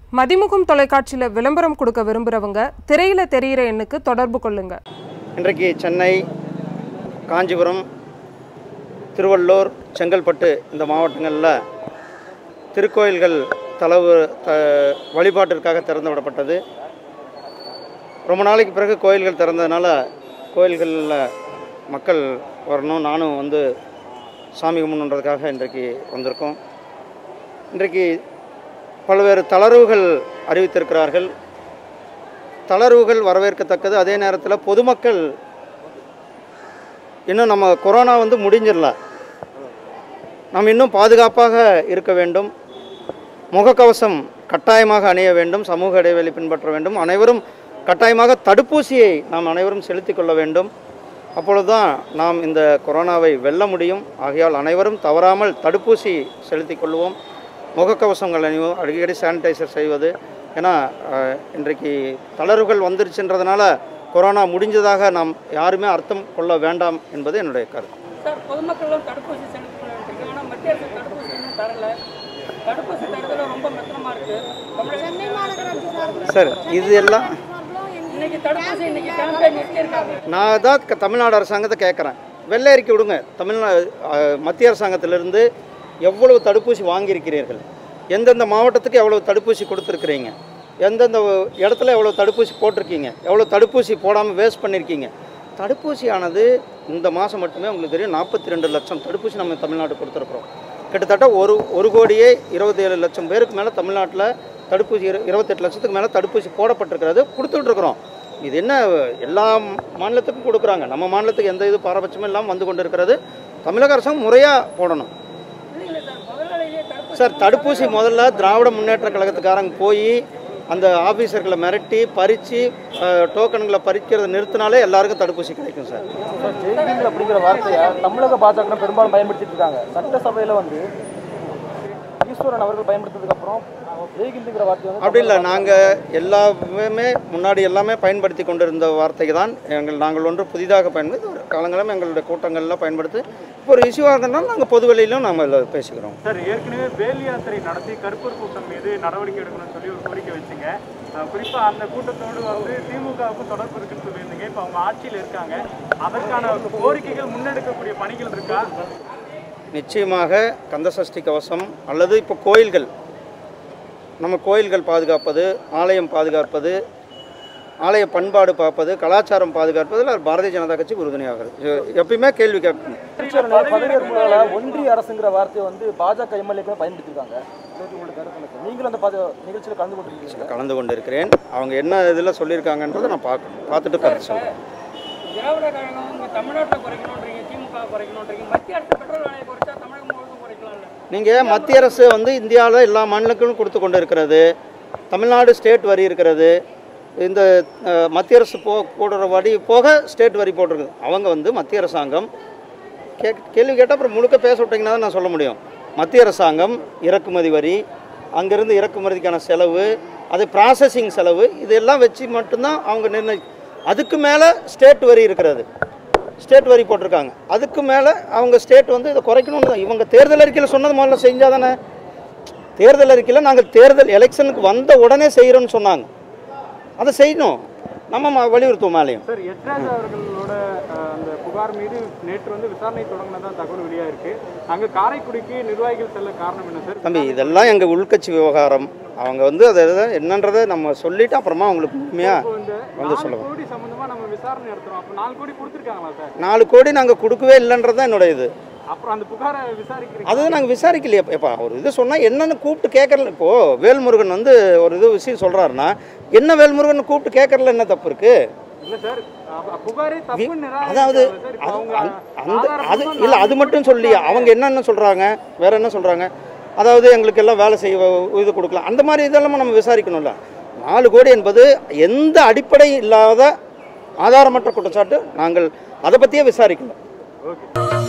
மதிமுகம் தொலைக்காட்சியில் விளம்பரம் கொடுக்க விரும்புகிறவங்க திரையில தெரியிற எண்ணுக்கு தொடர்பு கொள்ளுங்க இன்றைக்கு சென்னை காஞ்சிபுரம் திருவள்ளூர் செங்கல்பட்டு இந்த மாவட்டங்களில் திருக்கோயில்கள் தளவு த வழிபாட்டிற்காக திறந்து விடப்பட்டது ரொம்ப நாளைக்கு பிறகு கோயில்கள் திறந்ததுனால கோயில்களில் மக்கள் வரணும் நானும் வந்து சாமி கும்பிடணுன்றதுக்காக இன்றைக்கு வந்திருக்கோம் இன்றைக்கு பல்வேறு தளர்வுகள் அறிவித்திருக்கிறார்கள் தளர்வுகள் வரவேற்கத்தக்கது அதே நேரத்தில் பொதுமக்கள் இன்னும் நம்ம கொரோனா வந்து முடிஞ்சிடல நாம் இன்னும் பாதுகாப்பாக இருக்க வேண்டும் முகக்கவசம் கட்டாயமாக அணிய வேண்டும் சமூக இடைவெளி பின்பற்ற வேண்டும் அனைவரும் கட்டாயமாக தடுப்பூசியை நாம் அனைவரும் செலுத்திக் கொள்ள வேண்டும் அப்பொழுதுதான் நாம் இந்த கொரோனாவை வெல்ல முடியும் ஆகையால் அனைவரும் தவறாமல் தடுப்பூசி செலுத்திக் கொள்வோம் முகக்கவசங்கள் அணிவோம் அடிக்கடி சானிடைசர் செய்வது ஏன்னா அஹ், இன்றைக்கு தளர்வுகள் வந்துருச்சுன்றதுனால கொரோனா முடிஞ்சதாக நாம் யாருமே அர்த்தம் கொள்ள வேண்டாம் என்பது என்னுடைய கருத்து சார் பொதுமக்களும் தடுப்பூசி செலுத்தணும் ஆனால் மத்திய அரசு தடுப்பூசி இன்னும் தரல தடுப்பூசி தரதுல ரொம்ப மெத்தனமாக இருக்கு தமிழக சார் இது எல்லாம் இன்னைக்கு தடுப்பூசி இன்னைக்கு கேம்பெயின் நிறுத்தியிருக்காங்க நான் தான் க- தமிழ்நாடு அரசாங்கத்தை கேட்குறேன் வெள்ளை அறிக்கை விடுங்க தமிழ்நாடு அஹ், மத்திய அரசாங்கத்திலிருந்து எவ்வளவு தடுப்பூசி வாங்கியிருக்கிறீர்கள் எந்தெந்த மாவட்டத்துக்கு எவ்வளவு தடுப்பூசி கொடுத்துருக்குறீங்க எந்தெந்த இடத்துல எவ்வளோ தடுப்பூசி போட்டிருக்கீங்க எவ்வளோ தடுப்பூசி போடாமல் வேஸ்ட் பண்ணியிருக்கீங்க தடுப்பூசியானது இந்த மாதம் மட்டுமே உங்களுக்கு தெரியும் நாற்பத்தி ரெண்டு லட்சம் தடுப்பூசி நம்ம தமிழ்நாடு கொடுத்துருக்குறோம் கிட்டத்தட்ட ஒரு ஒரு கோடியே இருபத்தி ஏழு லட்சம் பேருக்கு மேலே தமிழ்நாட்டில் தடுப்பூசி இரு இருபத்தெட்டு லட்சத்துக்கு மேலே தடுப்பூசி போடப்பட்டிருக்கிறது கொடுத்துட்ருக்குறோம் இது என்ன எல்லா மாநிலத்துக்கும் கொடுக்குறாங்க நம்ம மாநிலத்துக்கு எந்த இது பாரபட்சமும் இல்லாமல் வந்து கொண்டு இருக்கிறது தமிழக அரசாங்கம் முறையாக போடணும் இல்லைங்களே சார் முதலாளியிலே தடுப்பூசி சார் தடுப்பூசி முதல்ல திராவிட முன்னேற்ற கழகத்துக்காரங்க போய் அந்த ஆஃபீஸர்களை மிரட்டி பறித்து டோக்கன்களை பறிக்கிறத நிறுத்தினாலே எல்லாருக்கும் தடுப்பூசி கிடைக்கும் சார் சார் ஜெய்ஹிந்த் அப்படிங்கிற வார்த்தையை தமிழக பாஜக பெரும்பாலும் பயன்படுத்திட்டு இருக்காங்க சட்டசபையில் வந்து ஈஸ்வரன் அவர்கள் பயன்படுத்ததுக்கு அப்புறம் ஜெய்ஹிந்துங்கிற வார்த்தை வந்து அப்படி இல்லை நாங்கள் எல்லாமே முன்னாடி எல்லாமே பயன்படுத்தி கொண்டிருந்த வார்த்தைக்கு தான் எங்கள் நாங்கள் ஒன்று புதிதாக பயன்படுத்தி ஒரு காலங்களும் எங்களுடைய கூட்டங்களில் பயன்படுத்தி இப்போ ஒரு இஷ்யூவாக இருந்ததுனால நாங்கள் பொது வெளியிலும் நாங்கள் இதில் பேசிக்கிறோம் சார் ஏற்கனவே வேல் யாத்திரை நடத்தி கருப்பூர் கூட்டம் மீது நடவடிக்கை எடுக்கணும்னு சொல்லி ஒரு கோரிக்கை வச்சுங்க அஹ் குறிப்பா அந்த கூட்டத்தோடு வந்து திமுகவுக்கும் தொடர்பு இருக்குன்னு சொல்லியிருந்தீங்க இப்போ அவங்க ஆட்சியில் இருக்காங்க அதற்கான கோரிக்கைகள் முன்னெடுக்கக்கூடிய பணிகள் இருக்கா நிச்சயமாக கந்தசஷ்டி கவசம் அல்லது இப்போ கோயில்கள் நம்ம கோயில்கள் பாதுகாப்பது ஆலயம் பாதுகாப்பது ஆலய பண்பாடு பார்ப்பது கலாச்சாரம் பாதுகாப்பதில் பாரதிய ஜனதா கட்சி உறுதுணையாக இருக்கு. எப்பயுமே கேள்வி கேட்கணும் ஈஸ்வரன் பதவியேற்பு விழாவில் ஒன்றிய அரசுங்கிற வார்த்தையை வந்து பாஜக எம்எல்ஏக்கள் பயன்படுத்திருக்காங்க இதை பத்தி உங்களுக்கு கருத்து என்ன சார்? நீங்களும் அந்த பாத நிகழ்ச்சியில் கலந்து கொண்டிருக்கீங்க கலந்து கொண்டு இருக்கிறேன் அவங்க என்ன இதில் சொல்லியிருக்காங்கன்றதை நான் பார்க்கணும் பார்த்துட்டு கருத்து சொல்கிறேன் திராவிட கழகம் இங்கே தமிழ்நாட்டில் குறைக்கணுன்றீங்க திமுக குறைக்கணுன்றீங்க மத்திய அரசு பெட்ரோல் விலையை குறைச்சா தமிழகம் முழுவதும் குறைக்கலாம்ல நீங்கள் மத்திய அரசு வந்து இந்தியாவில் எல்லா மாநிலங்களும் கொடுத்து கொண்டு இருக்கிறது தமிழ்நாடு ஸ்டேட் வரி இருக்கிறது இந்த அஹ், மத்திய அரசு போ போடுற வரி போக ஸ்டேட் வரி போட்டிருக்குது அவங்க வந்து மத்திய அரசாங்கம் கே கேள்வி கேட்டால் அப்புறம் முழுக்க பேச விட்டிங்கன்னா தான் நான் சொல்ல முடியும் மத்திய அரசாங்கம் இறக்குமதி வரி அங்கேருந்து இறக்குமதிக்கான செலவு அது ப்ராசஸிங் செலவு இதெல்லாம் வச்சு மட்டும்தான் அவங்க நிர்ணயி அதுக்கு மேலே ஸ்டேட் வரி இருக்கிறது ஸ்டேட் வரி போட்டிருக்காங்க அதுக்கு மேலே அவங்க ஸ்டேட் வந்து இதை குறைக்கணும்னு தான் இவங்க தேர்தல் அறிக்கையில் சொன்னது முதல்ல செஞ்சால் தானே தேர்தல் அறிக்கையில் நாங்கள் தேர்தல் எலெக்ஷனுக்கு வந்த உடனே செய்கிறோன்னு சொன்னாங்க அதை செய்யணும் நம்ம ம- வலியுறுத்துவோம் மேலேயும் சார் எட்ராஜ் அவர்களோட அஹ், அந்த புகார் மீது நேற்று வந்து விசாரணை தொடங்கினதா தகவல் வெளியா இருக்கு அங்க காரைக்குடிக்கு நிர்வாகிகள் செல்ல காரணம் என்ன சார் தம்பி இதெல்லாம் எங்கள் உள்கட்சி விவகாரம் அவங்க வந்து அதை எதை என்னன்றதை நம்ம சொல்லிட்டு அப்புறமா அவங்களுக்கு உண்மையாக இப்போ இந்த வந்து நாலு சொல்லுவோம் கோடி சம்பந்தமா நம்ம விசாரணை நடத்துறோம் அப்போ நாலு கோடி கொடுத்துருக்காங்களா சார் நாலு கோடி நாங்கள் கொடுக்கவே இல்லைன்றது தான் என்னோட இது அப்புறம் அந்த புகாரை விசாரிக்கிறீங்க அதுதான் நாங்கள் விசாரிக்கலையே எப்பா ஒரு இது சொன்னால் என்னென்னு கூப்பிட்டு கேட்கறல இப்போது வேல்முருகன் வந்து ஒரு இது விஷயம் சொல்கிறாருன்னா என்ன வேல்முருகன் கூப்பிட்டு கேட்கறதுல என்ன தப்பு இருக்குது இல்ல சார் அப்ப புகாரே தப்பு அதாவது சார் இப்போ அது- அவங்க அந்த- அந்த அது ஆதாரபூர்வமா இல்லை அது மட்டும் சொல்லி அவங்க என்னென்ன சொல்கிறாங்க வேற என்ன சொல்கிறாங்க அதாவது எங்களுக்கு எல்லாம் வேலை செய்ய இது கொடுக்கலாம் அந்த மாதிரி இதெல்லாம் நம்ம விசாரிக்கணும்ல நாலு கோடி என்பது எந்த அடிப்படை இல்லாத ஆதாரமற்ற குற்றச்சாட்டு நாங்கள் அதை பற்றியே விசாரிக்கணும் ஓகே